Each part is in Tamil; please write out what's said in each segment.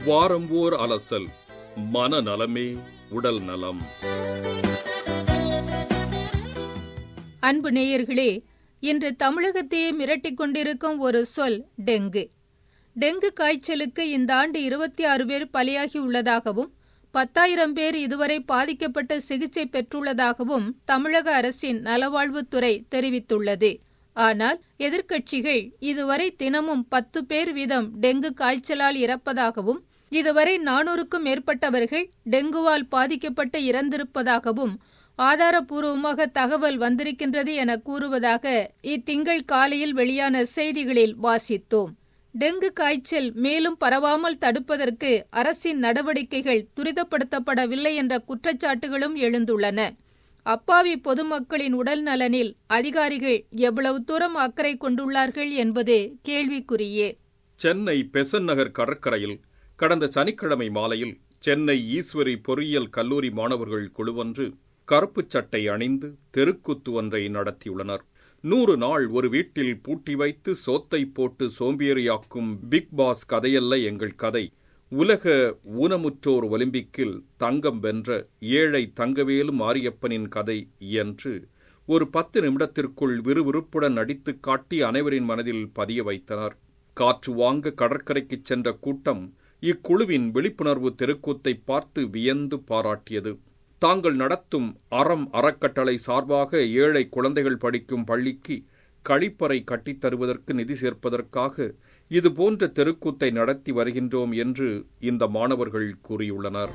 வாரம் ஓர் அலசல் மனநலமே உடல் நலம் அன்பு நேயர்களே இன்று தமிழகத்தையே மிரட்டிக் கொண்டிருக்கும் ஒரு சொல் டெங்கு டெங்கு காய்ச்சலுக்கு இந்த ஆண்டு இருபத்தி ஆறு பேர் பலியாகி உள்ளதாகவும் பத்தாயிரம் பேர் இதுவரை பாதிக்கப்பட்டு சிகிச்சை பெற்றுள்ளதாகவும் தமிழக அரசின் நலவாழ்வுத்துறை தெரிவித்துள்ளது ஆனால் எதிர்க்கட்சிகள் இதுவரை தினமும் பத்து பேர் வீதம் டெங்கு காய்ச்சலால் இறப்பதாகவும் இதுவரை நானூறுக்கும் மேற்பட்டவர்கள் டெங்குவால் பாதிக்கப்பட்டு இறந்திருப்பதாகவும் ஆதாரப்பூர்வமாக தகவல் வந்திருக்கின்றது என கூறுவதாக இத்திங்கள் காலையில் வெளியான செய்திகளில் வாசித்தோம் டெங்கு காய்ச்சல் மேலும் பரவாமல் தடுப்பதற்கு அரசின் நடவடிக்கைகள் துரிதப்படுத்தப்படவில்லை என்ற குற்றச்சாட்டுகளும் எழுந்துள்ளன அப்பாவி பொதுமக்களின் உடல் நலனில் அதிகாரிகள் எவ்வளவு தூரம் அக்கறை கொண்டுள்ளார்கள் என்பது கேள்விக்குறியே சென்னை பெசன் நகர் கடற்கரையில் கடந்த சனிக்கிழமை மாலையில் சென்னை ஈஸ்வரி பொறியியல் கல்லூரி மாணவர்கள் குழுவொன்று கருப்புச் சட்டை அணிந்து தெருக்கூத்து ஒன்றை நடத்தியுள்ளனர் நூறு நாள் ஒரு வீட்டில் பூட்டி வைத்து சோத்தை போட்டு சோம்பேறியாக்கும் பிக் பாஸ் கதையல்ல எங்கள் கதை உலக ஊனமுற்றோர் ஒலிம்பிக்கில் தங்கம் வென்ற ஏழை தங்கவேலு மாரியப்பனின் கதை என்று ஒரு பத்து நிமிடத்திற்குள் விறுவிறுப்புடன் நடித்து காட்டி அனைவரின் மனதில் பதிய வைத்தனர் காற்று வாங்க கடற்கரைக்குச் சென்ற கூட்டம் இக்குழுவின் விழிப்புணர்வு தெருக்கூத்தை பார்த்து வியந்து பாராட்டியது தாங்கள் நடத்தும் அறம் அறக்கட்டளை சார்பாக ஏழை குழந்தைகள் படிக்கும் பள்ளிக்கு கழிப்பறை கட்டித் தருவதற்கு நிதி சேர்ப்பதற்காக இதுபோன்ற தெருக்கூத்தை நடத்தி வருகின்றோம் என்று இந்த மாணவர்கள் கூறியுள்ளனர்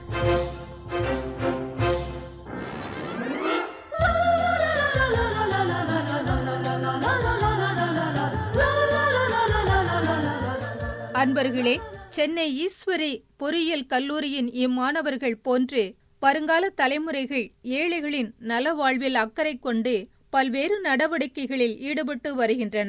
அன்பர்களே சென்னை ஈஸ்வரி பொறியியல் கல்லூரியின் இம்மாணவர்கள் போன்று வருங்கால தலைமுறைகள் ஏழைகளின் நலவாழ்வில் அக்கறை கொண்டு பல்வேறு நடவடிக்கைகளில் ஈடுபட்டு வருகின்றன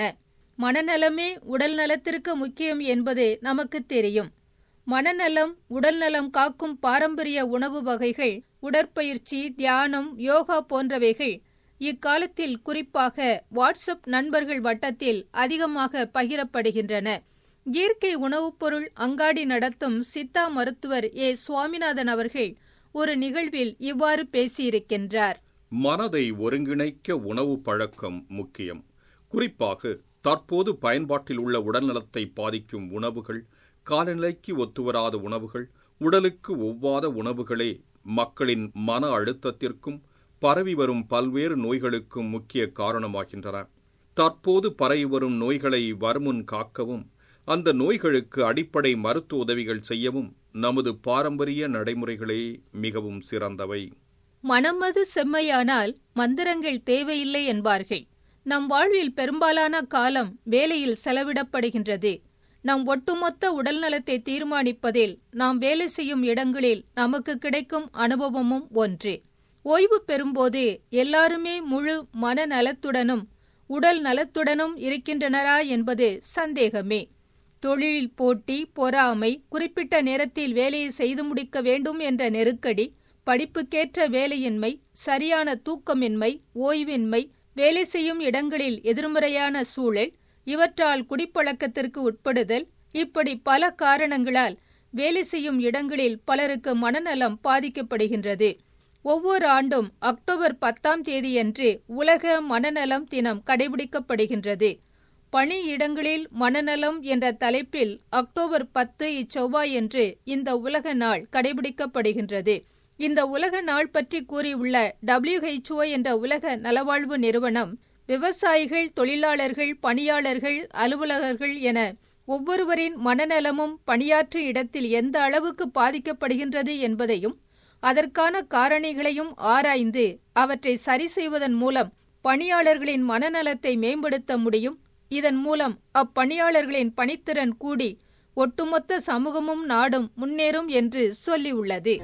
மனநலமே உடல் நலத்திற்கு முக்கியம் என்பது நமக்கு தெரியும் மனநலம் உடல் நலம் காக்கும் பாரம்பரிய உணவு வகைகள் உடற்பயிற்சி தியானம் யோகா போன்றவைகள் இக்காலத்தில் குறிப்பாக வாட்ஸ்அப் நண்பர்கள் வட்டத்தில் அதிகமாக பகிரப்படுகின்றன இயற்கை உணவுப் பொருள் அங்காடி நடத்தும் சித்தா மருத்துவர் ஏ சுவாமிநாதன் அவர்கள் ஒரு நிகழ்வில் இவ்வாறு பேசியிருக்கின்றார் மனதை ஒருங்கிணைக்க உணவு பழக்கம் முக்கியம் குறிப்பாக தற்போது பயன்பாட்டில் உள்ள உடல்நலத்தை பாதிக்கும் உணவுகள் காலநிலைக்கு ஒத்துவராத உணவுகள் உடலுக்கு ஒவ்வாத உணவுகளே மக்களின் மன அழுத்தத்திற்கும் பரவி வரும் பல்வேறு நோய்களுக்கும் முக்கிய காரணமாகின்றன தற்போது பரவி வரும் நோய்களை வருமுன் காக்கவும் அந்த நோய்களுக்கு அடிப்படை மருத்துவ உதவிகள் செய்யவும் நமது பாரம்பரிய நடைமுறைகளே மிகவும் சிறந்தவை மனமது செம்மையானால் மந்திரங்கள் தேவையில்லை என்பார்கள் நம் வாழ்வில் பெரும்பாலான காலம் வேலையில் செலவிடப்படுகின்றது நம் ஒட்டுமொத்த உடல்நலத்தை தீர்மானிப்பதில் நாம் வேலை செய்யும் இடங்களில் நமக்கு கிடைக்கும் அனுபவமும் ஒன்று ஓய்வு பெறும்போது எல்லாருமே முழு மனநலத்துடனும் உடல் நலத்துடனும் இருக்கின்றனரா என்பது சந்தேகமே தொழிலில் போட்டி பொறாமை குறிப்பிட்ட நேரத்தில் வேலையை செய்து முடிக்க வேண்டும் என்ற நெருக்கடி படிப்புக்கேற்ற வேலையின்மை சரியான தூக்கமின்மை ஓய்வின்மை வேலை செய்யும் இடங்களில் எதிர்மறையான சூழல் இவற்றால் குடிப்பழக்கத்திற்கு உட்படுதல் இப்படி பல காரணங்களால் வேலை செய்யும் இடங்களில் பலருக்கு மனநலம் பாதிக்கப்படுகின்றது ஒவ்வொரு ஆண்டும் அக்டோபர் பத்தாம் தேதியன்று உலக மனநலம் தினம் கடைபிடிக்கப்படுகின்றது பணியிடங்களில் மனநலம் என்ற தலைப்பில் அக்டோபர் பத்து இச்செவ்வாயன்று இந்த உலக நாள் கடைபிடிக்கப்படுகின்றது இந்த உலக நாள் பற்றி கூறியுள்ள டபிள்யூஹெச்ஓ என்ற உலக நலவாழ்வு நிறுவனம் விவசாயிகள் தொழிலாளர்கள் பணியாளர்கள் அலுவலகர்கள் என ஒவ்வொருவரின் மனநலமும் பணியாற்று இடத்தில் எந்த அளவுக்கு பாதிக்கப்படுகின்றது என்பதையும் அதற்கான காரணிகளையும் ஆராய்ந்து அவற்றை சரி செய்வதன் மூலம் பணியாளர்களின் மனநலத்தை மேம்படுத்த முடியும் இதன் மூலம் அப்பணியாளர்களின் பணித்திறன் கூடி ஒட்டுமொத்த சமூகமும் நாடும் முன்னேறும் என்று சொல்லியுள்ளது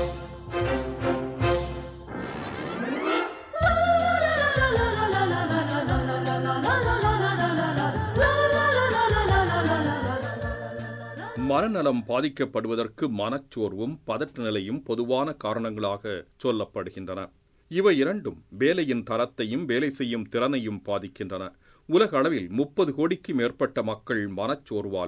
மனநலம் பாதிக்கப்படுவதற்கு மனச்சோர்வும் பதட்ட நிலையும் பொதுவான காரணங்களாக சொல்லப்படுகின்றன இவை இரண்டும் வேலையின் தரத்தையும் வேலை செய்யும் திறனையும் பாதிக்கின்றன உலக அளவில் முப்பது கோடிக்கு மேற்பட்ட மக்கள் மனச்சோர்வாலும்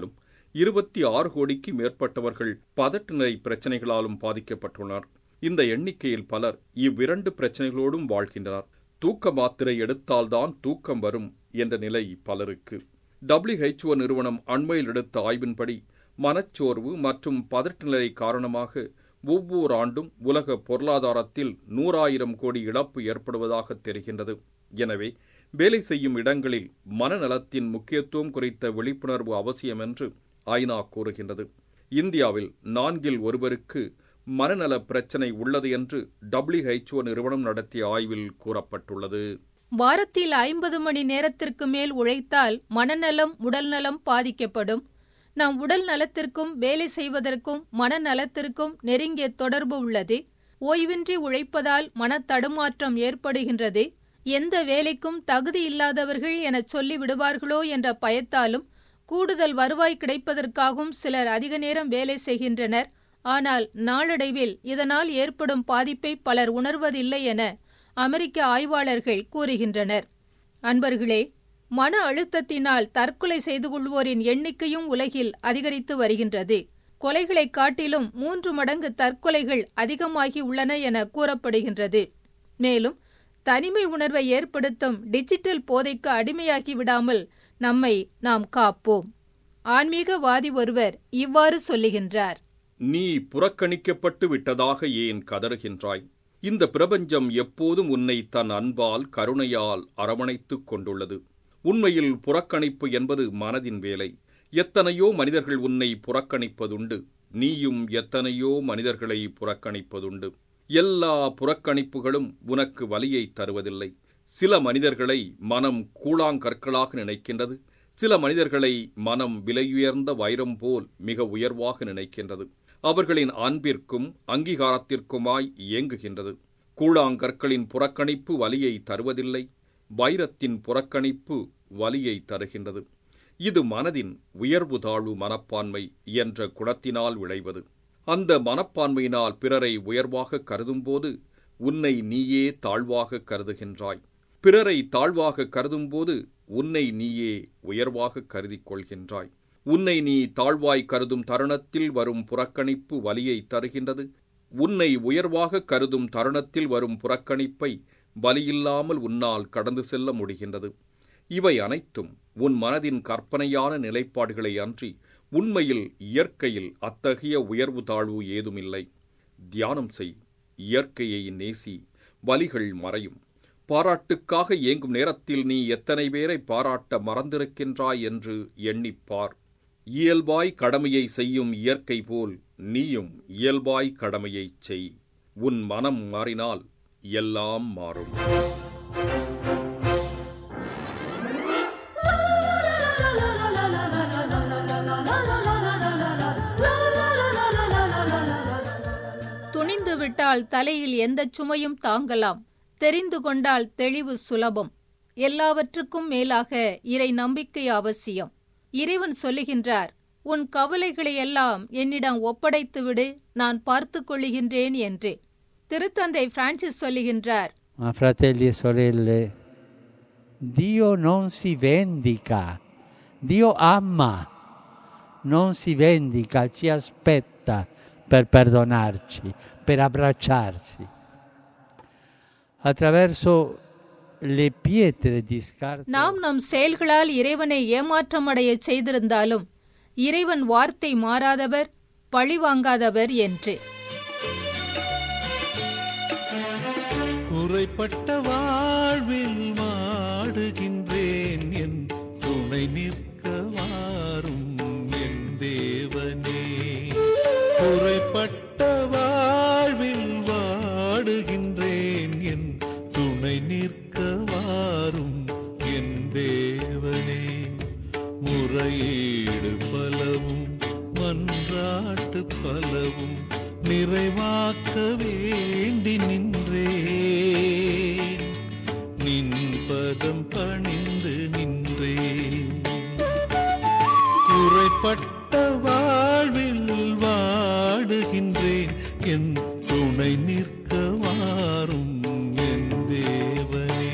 இருபத்தி ஆறு கோடிக்கு மேற்பட்டவர்கள் பதட்ட நிலை பிரச்சனைகளாலும் பாதிக்கப்பட்டுள்ளனர் இந்த எண்ணிக்கையில் பலர் இவ்விரண்டு பிரச்சனைகளோடும் வாழ்கின்றனர் தூக்க மாத்திரை எடுத்தால்தான் தூக்கம் வரும் என்ற நிலை பலருக்கு டபிள்யூஹெச்ஓ நிறுவனம் அண்மையில் எடுத்த ஆய்வின்படி மனச்சோர்வு மற்றும் பதட்ட நிலை காரணமாக ஒவ்வொரு ஆண்டும் உலக பொருளாதாரத்தில் நூறாயிரம் கோடி இழப்பு ஏற்படுவதாக தெரிகின்றது எனவே வேலை செய்யும் இடங்களில் மனநலத்தின் முக்கியத்துவம் குறித்த விழிப்புணர்வு அவசியம் என்று ஐநா கூறுகின்றது இந்தியாவில் நான்கில் ஒருவருக்கு மனநல பிரச்சினை உள்ளது என்று டபிள்யூஹெச்ஓ நிறுவனம் நடத்திய ஆய்வில் கூறப்பட்டுள்ளது வாரத்தில் ஐம்பது மணி நேரத்திற்கு மேல் உழைத்தால் மனநலம் உடல்நலம் பாதிக்கப்படும் நம் உடல் நலத்திற்கும் வேலை செய்வதற்கும் மனநலத்திற்கும் நெருங்கிய தொடர்பு உள்ளது ஓய்வின்றி உழைப்பதால் மனத்தடுமாற்றம் ஏற்படுகின்றது எந்த வேலைக்கும் தகுதி இல்லாதவர்கள் எனச் சொல்லி விடுவார்களோ என்ற பயத்தாலும் கூடுதல் வருவாய் கிடைப்பதற்காகவும் சிலர் அதிக நேரம் வேலை செய்கின்றனர் ஆனால் நாளடைவில் இதனால் ஏற்படும் பாதிப்பை பலர் உணர்வதில்லை என அமெரிக்க ஆய்வாளர்கள் கூறுகின்றனர் அன்பர்களே மன அழுத்தத்தினால் தற்கொலை செய்து கொள்வோரின் எண்ணிக்கையும் உலகில் அதிகரித்து வருகின்றது கொலைகளைக் காட்டிலும் மூன்று மடங்கு தற்கொலைகள் அதிகமாகி உள்ளன என கூறப்படுகின்றது மேலும் தனிமை உணர்வை ஏற்படுத்தும் டிஜிட்டல் போதைக்கு அடிமையாகி விடாமல் நம்மை நாம் காப்போம் ஆன்மீகவாதி ஒருவர் இவ்வாறு சொல்லுகின்றார் நீ புறக்கணிக்கப்பட்டு விட்டதாக ஏன் கதறுகின்றாய் இந்த பிரபஞ்சம் எப்போதும் உன்னை தன் அன்பால் கருணையால் அரவணைத்துக் கொண்டுள்ளது உண்மையில் புறக்கணிப்பு என்பது மனதின் வேலை எத்தனையோ மனிதர்கள் உன்னை புறக்கணிப்பதுண்டு நீயும் எத்தனையோ மனிதர்களை புறக்கணிப்பதுண்டு எல்லா புறக்கணிப்புகளும் உனக்கு வலியை தருவதில்லை சில மனிதர்களை மனம் கூழாங்கற்களாக நினைக்கின்றது சில மனிதர்களை மனம் விலையுயர்ந்த வைரம் போல் மிக உயர்வாக நினைக்கின்றது அவர்களின் அன்பிற்கும் அங்கீகாரத்திற்குமாய் இயங்குகின்றது கூழாங்கற்களின் புறக்கணிப்பு வலியை தருவதில்லை வைரத்தின் புறக்கணிப்பு வலியை தருகின்றது இது மனதின் உயர்வு தாழ்வு மனப்பான்மை என்ற குணத்தினால் விளைவது அந்த மனப்பான்மையினால் பிறரை உயர்வாக கருதும்போது உன்னை நீயே தாழ்வாக கருதுகின்றாய் பிறரை தாழ்வாக கருதும்போது உன்னை நீயே உயர்வாக கருதிக் கொள்கின்றாய் உன்னை நீ தாழ்வாய் கருதும் தருணத்தில் வரும் புறக்கணிப்பு வலியை தருகின்றது உன்னை உயர்வாக கருதும் தருணத்தில் வரும் புறக்கணிப்பை வலியில்லாமல் உன்னால் கடந்து செல்ல முடிகின்றது இவை அனைத்தும் உன் மனதின் கற்பனையான நிலைப்பாடுகளை அன்றி உண்மையில் இயற்கையில் அத்தகைய உயர்வு தாழ்வு ஏதுமில்லை தியானம் செய் இயற்கையை நேசி வலிகள் மறையும் பாராட்டுக்காக இயங்கும் நேரத்தில் நீ எத்தனை பேரை பாராட்ட மறந்திருக்கின்றாய் என்று எண்ணிப்பார் இயல்பாய் கடமையை செய்யும் இயற்கை போல் நீயும் இயல்பாய் கடமையைச் செய் உன் மனம் மாறினால் எல்லாம் மாறும் துணிந்து விட்டால் தலையில் எந்த சுமையும் தாங்கலாம் தெரிந்து கொண்டால் தெளிவு சுலபம் எல்லாவற்றுக்கும் மேலாக இறை நம்பிக்கை அவசியம் இறைவன் சொல்லுகின்றார் உன் கவலைகளை எல்லாம் என்னிடம் ஒப்படைத்து விடு நான் பார்த்துக் கொள்ளுகின்றேன் என்று திருத்தந்தை பிரான்சிஸ் சொல்லுகின்றார் Ma fratelli e sorelle, Dio non si vendica, Dio ama, non si vendica, ci aspetta per perdonarci, per abbracciarci. Attraverso le pietre di scarto நாம் நம் செயல்களால் இறைவனை ஏமாற்றமடைய செய்திருந்தாலும் இறைவன் வார்த்தை மாறாதவர் பழிவாங்காதவர் என்று குறைப்பட்ட வாழ்வில் வாடுகின்றேன் என் துணை நிற்க வாரும் என் தேவனே குறைப்பட்ட வாழ்வில் வாடுகின்றேன் என் துணை நிற்க வாரும் என் தேவனே முறையீடு பலவும் மன்றாட்டு பலவும் நிறைவாக்க வேண்டி நின்றேன் நின் பதம் பணிந்து நின்றேன் குறைப்பட்ட வாழ்வில் வாடுகின்றேன் என் துணை நிற்க வாரும் என் தேவனே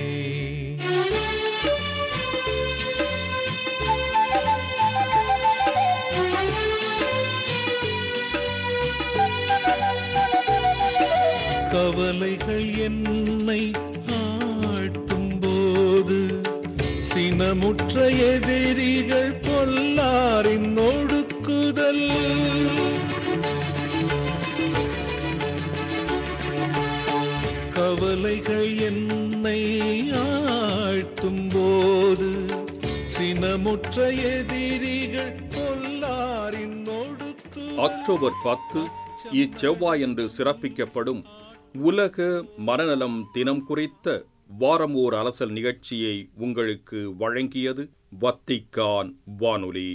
கவலைகள் என்னை ஆட்டும் போது சினமுற்ற எதிரிகள் பொல்லாரின் ஒடுக்குதல் கவலைகள் என்னை ஆட்டும் போது சினமுற்ற எதிரிகள் பொல்லாரின் ஒடுக்கு அக்டோபர் பத்து இச்செவ்வாயன்று சிறப்பிக்கப்படும் உலக மனநலம் தினம் குறித்த வாரம் ஓர் அலசல் நிகழ்ச்சியை உங்களுக்கு வழங்கியது வத்திக்கான் வானொலி